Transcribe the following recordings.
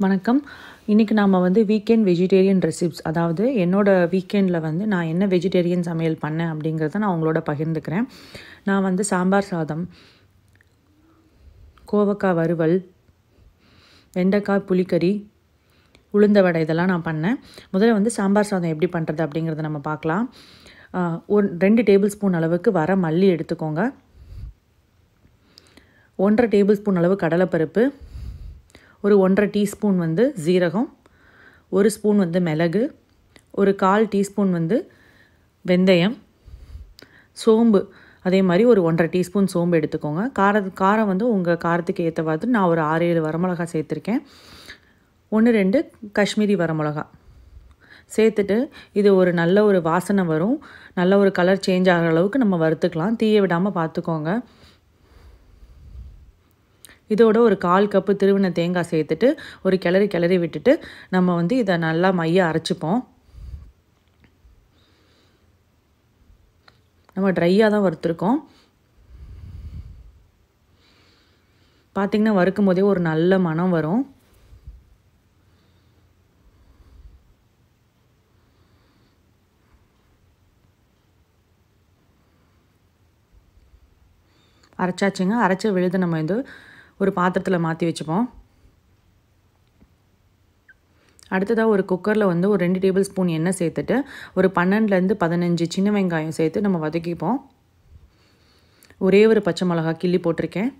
வணக்கம் இன்றைக்கி நாம் வந்து வீக்கெண்ட் வெஜிடேரியன் ரெசிப்ஸ் அதாவது என்னோடய வீக்கெண்டில் வந்து நான் என்ன வெஜிடேரியன் சமையல் பண்ணேன் அப்படிங்கிறத நான் உங்களோட பகிர்ந்துக்கிறேன் நான் வந்து சாம்பார் சாதம் கோவக்காய் வறுவல் வெண்டைக்காய் புளிக்கறி உளுந்த வடை இதெல்லாம் நான் பண்ணேன் முதல்ல வந்து சாம்பார் சாதம் எப்படி பண்ணுறது அப்படிங்கிறத நம்ம பார்க்கலாம் ஆஹ் ஒரு ரெண்டு டேபிள் ஸ்பூன் அளவுக்கு வர மல்லி எடுத்துக்கோங்க ஒன்றரை டேபிள் ஸ்பூன் அளவு கடலைப்பருப்பு ஒரு ஒன்றரை டீஸ்பூன் வந்து ஜீரகம் ஒரு ஸ்பூன் வந்து மிளகு ஒரு கால் டீஸ்பூன் வந்து வெந்தயம் சோம்பு அதே மாதிரி ஒரு ஒன்றரை டீஸ்பூன் சோம்பு எடுத்துக்கோங்க கார காரம் வந்து உங்கள் காரத்துக்கு ஏற்றவாது நான் ஒரு ஆறு ஏழு வரமிளகா சேர்த்துருக்கேன் ஒன்று ரெண்டு காஷ்மீரி வரமிளகா சேர்த்துட்டு இது ஒரு நல்ல ஒரு வாசனை வரும் நல்ல ஒரு கலர் சேஞ்ச் ஆகிற அளவுக்கு நம்ம வறுத்துக்கலாம் தீய விடாமல் பார்த்துக்கோங்க இதோட ஒரு கால் கப்பு திருவின தேங்காய் சேர்த்துட்டு ஒரு கிளறி கிளறி விட்டுட்டு நம்ம வந்து இதை நல்லா மைய அரைச்சிப்போம் நம்ம ட்ரையாக தான் வறுத்துருக்கோம் பார்த்திங்கன்னா வறுக்கும் போதே ஒரு நல்ல மனம் வரும் அரைச்சாச்சுங்க அரைச்ச விழுது நம்ம வந்து ஒரு பாத்திரத்தில் மாற்றி வச்சுப்போம் அடுத்ததாக ஒரு குக்கரில் வந்து ஒரு ரெண்டு டேபிள் ஸ்பூன் எண்ணெய் சேர்த்துட்டு ஒரு பன்னெண்டுலேருந்து பதினஞ்சு சின்ன வெங்காயம் சேர்த்து நம்ம வதக்கிப்போம் ஒரே ஒரு பச்சை மிளகா கிள்ளி போட்டிருக்கேன்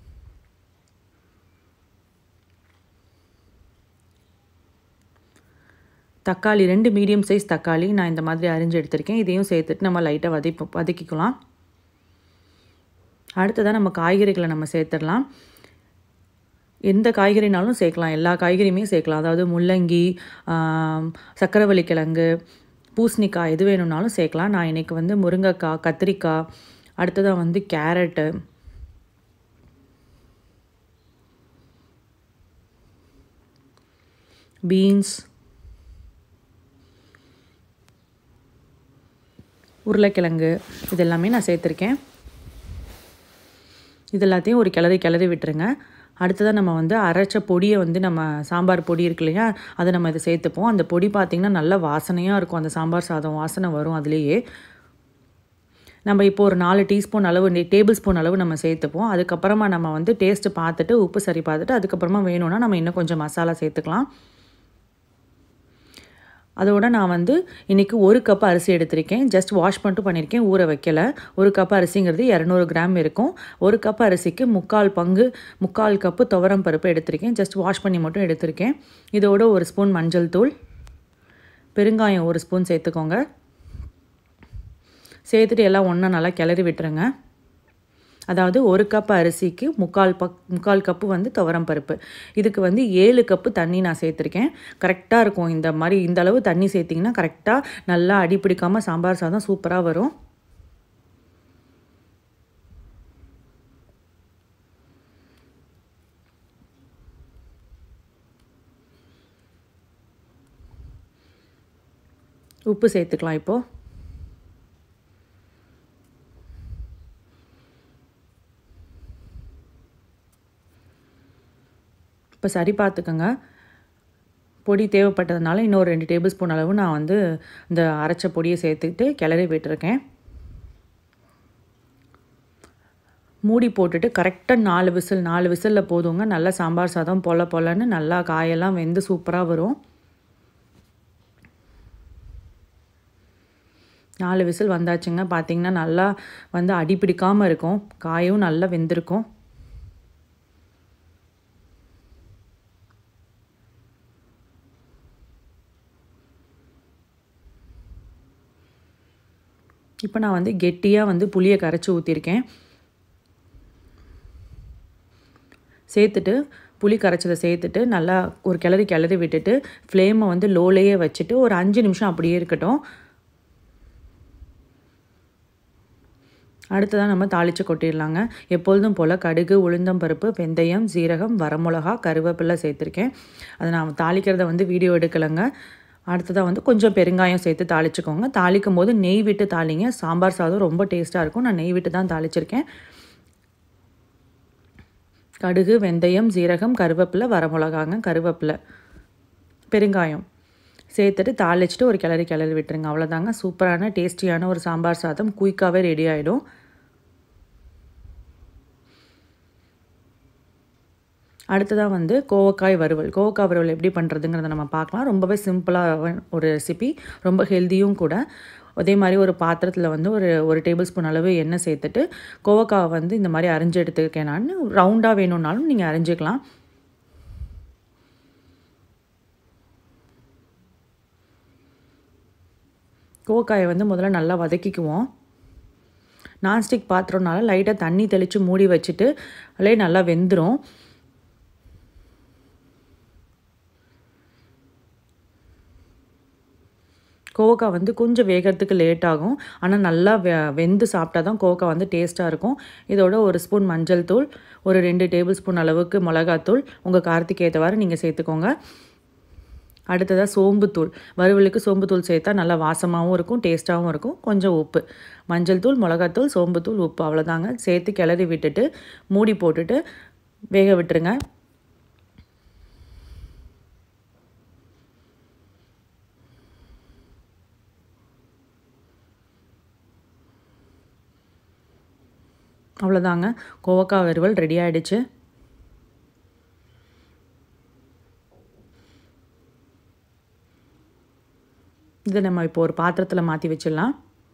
தக்காளி ரெண்டு மீடியம் சைஸ் தக்காளி நான் இந்த மாதிரி அரிஞ்சு எடுத்திருக்கேன் இதையும் சேர்த்துட்டு நம்ம லைட்டாக வதக்கி வதக்கிக்கலாம் அடுத்ததாக நம்ம காய்கறிகளை நம்ம சேர்த்துடலாம் எந்த காய்கறினாலும் சேர்க்கலாம் எல்லா காய்கறியுமே சேர்க்கலாம் அதாவது முள்ளங்கி சக்கரவள்ளி கிழங்கு பூசணிக்காய் எது வேணும்னாலும் சேர்க்கலாம் நான் இன்றைக்கி வந்து முருங்கைக்காய் கத்திரிக்காய் அடுத்ததாக வந்து கேரட்டு பீன்ஸ் உருளைக்கிழங்கு இது எல்லாமே நான் சேர்த்துருக்கேன் இது எல்லாத்தையும் ஒரு கிளறி கிளறி விட்டுருங்க அடுத்ததாக நம்ம வந்து அரைச்ச பொடியை வந்து நம்ம சாம்பார் பொடி இருக்கு இல்லையா அதை நம்ம இதை சேர்த்துப்போம் அந்த பொடி பார்த்திங்கன்னா நல்ல வாசனையாக இருக்கும் அந்த சாம்பார் சாதம் வாசனை வரும் அதுலேயே நம்ம இப்போ ஒரு நாலு டீஸ்பூன் அளவு டேபிள் ஸ்பூன் அளவு நம்ம சேர்த்துப்போம் அதுக்கப்புறமா நம்ம வந்து டேஸ்ட்டு பார்த்துட்டு உப்பு சரி பார்த்துட்டு அதுக்கப்புறமா வேணும்னா நம்ம இன்னும் கொஞ்சம் மசாலா சேர்த்துக்கலாம் அதோட நான் வந்து இன்றைக்கி ஒரு கப் அரிசி எடுத்திருக்கேன் ஜஸ்ட் வாஷ் பண்ணிட்டு பண்ணியிருக்கேன் ஊற வைக்கல ஒரு கப் அரிசிங்கிறது இரநூறு கிராம் இருக்கும் ஒரு கப் அரிசிக்கு முக்கால் பங்கு முக்கால் கப்பு துவரம் பருப்பு எடுத்திருக்கேன் ஜஸ்ட் வாஷ் பண்ணி மட்டும் எடுத்திருக்கேன் இதோட ஒரு ஸ்பூன் மஞ்சள் தூள் பெருங்காயம் ஒரு ஸ்பூன் சேர்த்துக்கோங்க சேர்த்துட்டு எல்லாம் ஒன்றா நல்லா கிளறி விட்டுருங்க அதாவது ஒரு கப் அரிசிக்கு முக்கால் பக் முக்கால் கப்பு வந்து துவரம் பருப்பு இதுக்கு வந்து ஏழு கப்பு தண்ணி நான் சேர்த்துருக்கேன் கரெக்டாக இருக்கும் இந்த மாதிரி இந்த அளவு தண்ணி சேர்த்திங்கன்னா கரெக்டாக நல்லா அடி பிடிக்காமல் சாம்பார் சாதம் சூப்பராக வரும் உப்பு சேர்த்துக்கலாம் இப்போது இப்போ சரி பார்த்துக்கோங்க பொடி தேவைப்பட்டதுனால இன்னொரு ரெண்டு டேபிள் ஸ்பூன் அளவு நான் வந்து இந்த அரைச்ச பொடியை சேர்த்துக்கிட்டு கிளறி விட்டுருக்கேன் மூடி போட்டுட்டு கரெக்டாக நாலு விசில் நாலு விசிலில் போதுங்க நல்லா சாம்பார் சாதம் பொல பொலன்னு நல்லா காயெல்லாம் வெந்து சூப்பராக வரும் நாலு விசில் வந்தாச்சுங்க பார்த்திங்கன்னா நல்லா வந்து அடி பிடிக்காமல் இருக்கும் காயும் நல்லா வெந்திருக்கும் இப்போ நான் வந்து கெட்டியாக வந்து புளியை கரைச்சி ஊற்றிருக்கேன் சேர்த்துட்டு புளி கரைச்சதை சேர்த்துட்டு நல்லா ஒரு கிளறி கிளறி விட்டுட்டு ஃப்ளேமை வந்து லோலேயே வச்சுட்டு ஒரு அஞ்சு நிமிஷம் அப்படியே இருக்கட்டும் அடுத்ததாக நம்ம தாளித்து கொட்டிடலாங்க எப்பொழுதும் போல் கடுகு உளுந்தம்பருப்பு வெந்தயம் சீரகம் வரமிளகா கருவேப்பிலை சேர்த்துருக்கேன் அதை நான் தாளிக்கிறத வந்து வீடியோ எடுக்கலைங்க அடுத்ததாக வந்து கொஞ்சம் பெருங்காயம் சேர்த்து தாளிச்சுக்கோங்க தாளிக்கும் போது நெய் விட்டு தாளிங்க சாம்பார் சாதம் ரொம்ப டேஸ்ட்டாக இருக்கும் நான் நெய் விட்டு தான் தாளிச்சிருக்கேன் கடுகு வெந்தயம் ஜீரகம் கருவேப்பிலை வரமிளகாங்க கருவேப்பிலை பெருங்காயம் சேர்த்துட்டு தாளிச்சிட்டு ஒரு கிளறி கிளறி விட்டுருங்க அவ்வளோதாங்க சூப்பரான டேஸ்டியான ஒரு சாம்பார் சாதம் குயிக்காகவே ரெடி ஆகிடும் அடுத்ததாக வந்து கோவக்காய் வறுவல் கோவக்காய் வறுவல் எப்படி பண்ணுறதுங்கிறத நம்ம பார்க்கலாம் ரொம்பவே சிம்பிளாக ஒரு ரெசிபி ரொம்ப ஹெல்த்தியும் கூட அதே மாதிரி ஒரு பாத்திரத்தில் வந்து ஒரு ஒரு டேபிள் ஸ்பூன் அளவு எண்ணெய் சேர்த்துட்டு கோவக்காவை வந்து இந்த மாதிரி அரிஞ்சு எடுத்துருக்கேன் நான் ரவுண்டாக வேணும்னாலும் நீங்கள் அரிஞ்சிக்கலாம் கோவக்காயை வந்து முதல்ல நல்லா வதக்கிக்குவோம் நான்ஸ்டிக் பாத்திரம்னால லைட்டாக தண்ணி தெளித்து மூடி வச்சுட்டு அதிலே நல்லா வெந்துடும் கோவக்காய் வந்து கொஞ்சம் வேகிறதுக்கு லேட் ஆகும் ஆனால் நல்லா வெ வெந்து சாப்பிட்டா தான் கோவக்காய் வந்து டேஸ்ட்டாக இருக்கும் இதோட ஒரு ஸ்பூன் மஞ்சள் தூள் ஒரு ரெண்டு டேபிள் ஸ்பூன் அளவுக்கு மிளகாத்தூள் உங்கள் காரத்துக்கு ஏற்றவாறு நீங்கள் சேர்த்துக்கோங்க அடுத்ததாக சோம்புத்தூள் வறுவலுக்கு சோம்புத்தூள் சேர்த்தா நல்லா வாசமாகவும் இருக்கும் டேஸ்ட்டாகவும் இருக்கும் கொஞ்சம் உப்பு மஞ்சள் தூள் மிளகாத்தூள் சோம்புத்தூள் உப்பு அவ்வளோதாங்க சேர்த்து கிளறி விட்டுட்டு மூடி போட்டுட்டு வேக விட்டுருங்க அவ்வளோதாங்க கோவக்காய் வறுவல் ரெடி ஆகிடுச்சு இதை நம்ம இப்போ ஒரு பாத்திரத்தில் மாற்றி வச்சிடலாம்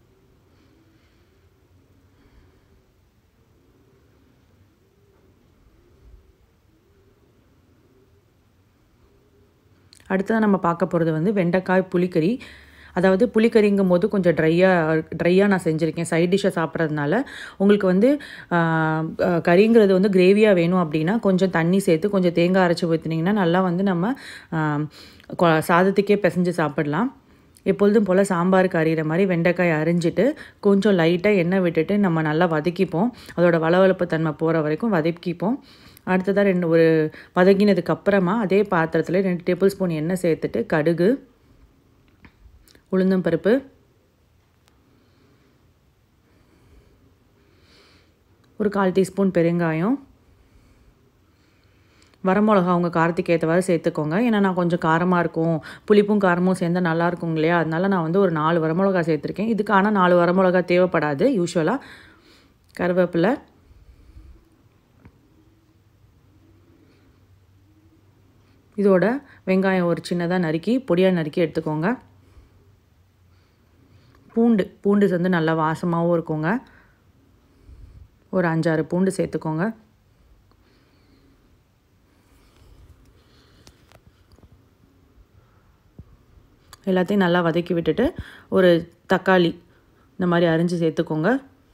அடுத்ததாக நம்ம பார்க்க போகிறது வந்து வெண்டைக்காய் புளிக்கறி அதாவது புளிக்கறிங்கும் போது கொஞ்சம் ட்ரையாக ட்ரையாக நான் செஞ்சுருக்கேன் சைட் டிஷ்ஷை சாப்பிட்றதுனால உங்களுக்கு வந்து கறிங்கிறது வந்து கிரேவியாக வேணும் அப்படின்னா கொஞ்சம் தண்ணி சேர்த்து கொஞ்சம் தேங்காய் அரைச்சி ஊற்றினீங்கன்னா நல்லா வந்து நம்ம சாதத்துக்கே பிசைஞ்சு சாப்பிடலாம் எப்பொழுதும் போல் சாம்பாருக்கு அறிகிற மாதிரி வெண்டைக்காய் அரிஞ்சிட்டு கொஞ்சம் லைட்டாக எண்ணெய் விட்டுட்டு நம்ம நல்லா வதக்கிப்போம் அதோட வளவளப்பு தன்மை போகிற வரைக்கும் வதக்கிப்போம் அடுத்ததாக ரெண்டு ஒரு வதக்கினதுக்கு அப்புறமா அதே பாத்திரத்தில் ரெண்டு டேபிள் ஸ்பூன் எண்ணெய் சேர்த்துட்டு கடுகு உளுந்தம்பருப்பு ஒரு கால் டீஸ்பூன் பெருங்காயம் வரமிளகா உங்கள் காரத்துக்கு ஏற்றவாறு சேர்த்துக்கோங்க ஏன்னா நான் கொஞ்சம் காரமாக இருக்கும் புளிப்பும் காரமும் சேர்ந்தால் நல்லா இருக்கும் இல்லையா அதனால நான் வந்து ஒரு நாலு வரமிளகா சேர்த்துருக்கேன் இதுக்கு ஆனால் நாலு வரமிளகா தேவைப்படாது யூஸ்வலாக கருவேப்பிலை இதோட வெங்காயம் ஒரு சின்னதாக நறுக்கி பொடியாக நறுக்கி எடுத்துக்கோங்க பூண்டு பூண்டு வந்து நல்லா வாசமாகவும் இருக்குங்க ஒரு அஞ்சாறு பூண்டு சேர்த்துக்கோங்க எல்லாத்தையும் நல்லா வதக்கி விட்டுட்டு ஒரு தக்காளி இந்த மாதிரி அரிஞ்சு சேர்த்துக்கோங்க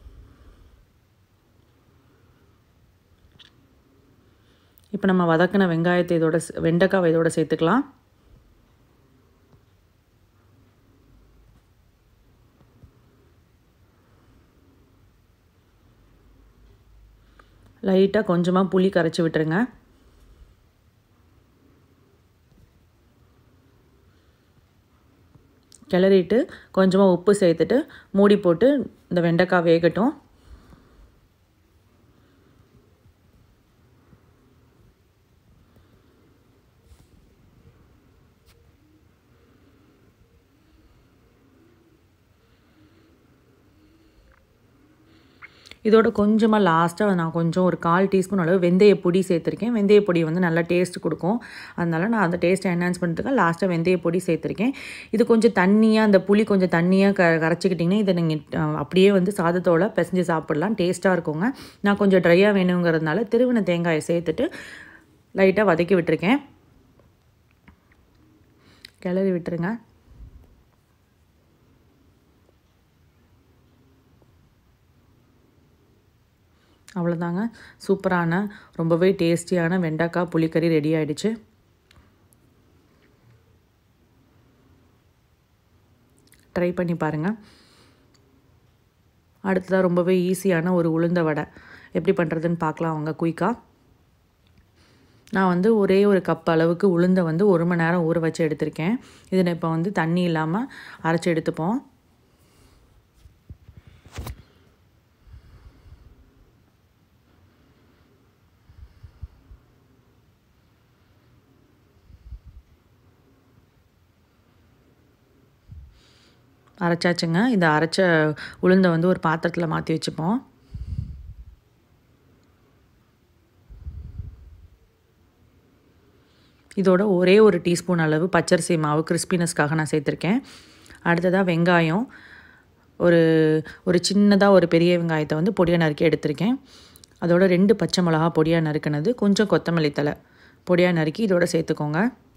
இப்போ நம்ம வதக்கின வெங்காயத்தை இதோட வெண்டைக்காவை இதோட சேர்த்துக்கலாம் லைட்டாக கொஞ்சமாக புளி கரைச்சி விட்டுருங்க கிளறிட்டு கொஞ்சமாக உப்பு சேர்த்துட்டு மூடி போட்டு இந்த வெண்டைக்காய் வேகட்டும் இதோட கொஞ்சமாக லாஸ்ட்டாக நான் கொஞ்சம் ஒரு கால் டீஸ்பூன் அளவு வெந்தய பொடி சேர்த்துருக்கேன் வெந்தய பொடி வந்து நல்லா டேஸ்ட் கொடுக்கும் அதனால நான் அந்த டேஸ்ட்டை என்ஹான்ஸ் பண்ணுறதுக்காக லாஸ்ட்டாக வெந்தய பொடி சேர்த்துருக்கேன் இது கொஞ்சம் தண்ணியாக அந்த புளி கொஞ்சம் தண்ணியாக க கரைச்சிக்கிட்டிங்கன்னா இதை நீங்கள் அப்படியே வந்து சாதத்தோட பிசைஞ்சு சாப்பிட்லாம் டேஸ்ட்டாக இருக்குங்க நான் கொஞ்சம் ட்ரையாக வேணுங்கிறதுனால திருவின தேங்காயை சேர்த்துட்டு லைட்டாக வதக்கி விட்டுருக்கேன் கிளறி விட்டுருங்க அவ்வளோதாங்க சூப்பரான ரொம்பவே டேஸ்டியான வெண்டைக்காய் புளிக்கறி ரெடி ஆகிடுச்சு ட்ரை பண்ணி பாருங்கள் அடுத்ததாக ரொம்பவே ஈஸியான ஒரு உளுந்த வடை எப்படி பண்ணுறதுன்னு பார்க்கலாம் அவங்க குயிக்காக நான் வந்து ஒரே ஒரு கப் அளவுக்கு உளுந்தை வந்து ஒரு மணி நேரம் ஊற வச்சு எடுத்திருக்கேன் இதில் இப்போ வந்து தண்ணி இல்லாமல் அரைச்சி எடுத்துப்போம் அரைச்சாச்சுங்க இந்த அரைச்ச உளுந்தை வந்து ஒரு பாத்திரத்தில் மாற்றி வச்சுப்போம் இதோட ஒரே ஒரு டீஸ்பூன் அளவு பச்சரிசி மாவு கிறிஸ்பினஸ்க்காக நான் சேர்த்துருக்கேன் அடுத்ததாக வெங்காயம் ஒரு ஒரு சின்னதாக ஒரு பெரிய வெங்காயத்தை வந்து பொடியாக நறுக்கி எடுத்திருக்கேன் அதோட ரெண்டு பச்சை மிளகா பொடியாக நறுக்கினது கொஞ்சம் கொத்தமல்லி தலை பொடியாக நறுக்கி இதோட சேர்த்துக்கோங்க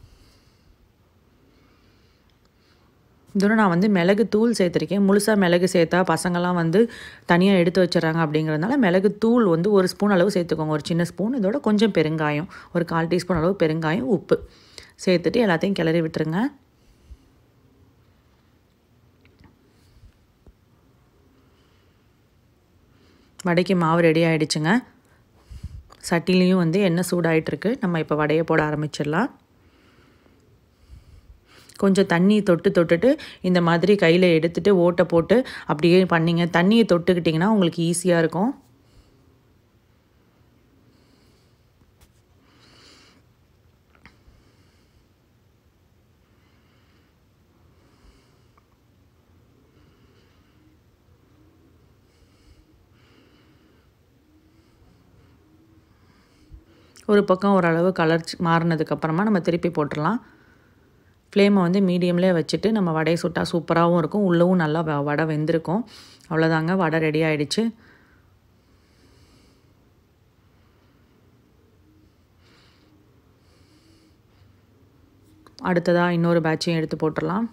இதோட நான் வந்து மிளகு தூள் சேர்த்துருக்கேன் முழுசாக மிளகு சேர்த்தா பசங்கள்லாம் வந்து தனியாக எடுத்து வச்சிடறாங்க அப்படிங்கிறதுனால மிளகு தூள் வந்து ஒரு ஸ்பூன் அளவு சேர்த்துக்கோங்க ஒரு சின்ன ஸ்பூன் இதோட கொஞ்சம் பெருங்காயம் ஒரு கால் டீஸ்பூன் அளவு பெருங்காயம் உப்பு சேர்த்துட்டு எல்லாத்தையும் கிளறி விட்டுருங்க வடைக்கு மாவு ரெடி ஆகிடுச்சுங்க சட்டிலையும் வந்து எண்ணெய் சூடாயிட்ருக்கு நம்ம இப்போ வடையை போட ஆரம்பிச்சிடலாம் கொஞ்சம் தண்ணி தொட்டு தொட்டுட்டு இந்த மாதிரி கையில் எடுத்துகிட்டு ஓட்டை போட்டு அப்படியே பண்ணிங்க தண்ணியை தொட்டுக்கிட்டிங்கன்னா உங்களுக்கு ஈஸியாக இருக்கும் ஒரு பக்கம் ஓரளவு கலர் மாறினதுக்கப்புறமா நம்ம திருப்பி போட்டுடலாம் ஃப்ளேமை வந்து மீடியம்லேயே வச்சுட்டு நம்ம வடையை சுட்டால் சூப்பராகவும் இருக்கும் உள்ளவும் நல்லா வடை வெந்திருக்கும் அவ்வளோதாங்க வடை ரெடி ஆகிடுச்சு அடுத்ததாக இன்னொரு பேட்சையும் எடுத்து போட்டுடலாம்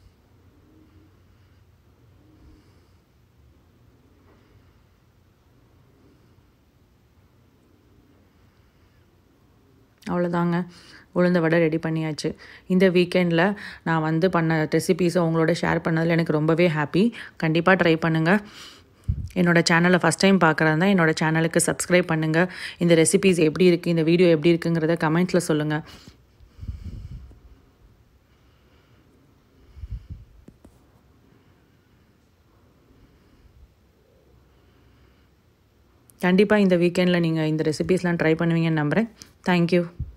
அவ்வளோதாங்க உளுந்த வடை ரெடி பண்ணியாச்சு இந்த வீக்கெண்டில் நான் வந்து பண்ண ரெசிபீஸை உங்களோட ஷேர் பண்ணதில் எனக்கு ரொம்பவே ஹாப்பி கண்டிப்பாக ட்ரை பண்ணுங்கள் என்னோடய சேனலை ஃபஸ்ட் டைம் பார்க்குறதா என்னோடய சேனலுக்கு சப்ஸ்கிரைப் பண்ணுங்கள் இந்த ரெசிபீஸ் எப்படி இருக்குது இந்த வீடியோ எப்படி இருக்குங்கிறத கமெண்ட்ஸில் சொல்லுங்கள் கண்டிப்பாக இந்த வீக்கெண்டில் நீங்கள் இந்த ரெசிபீஸ்லாம் ட்ரை பண்ணுவீங்கன்னு நம்புகிறேன் தேங்க்யூ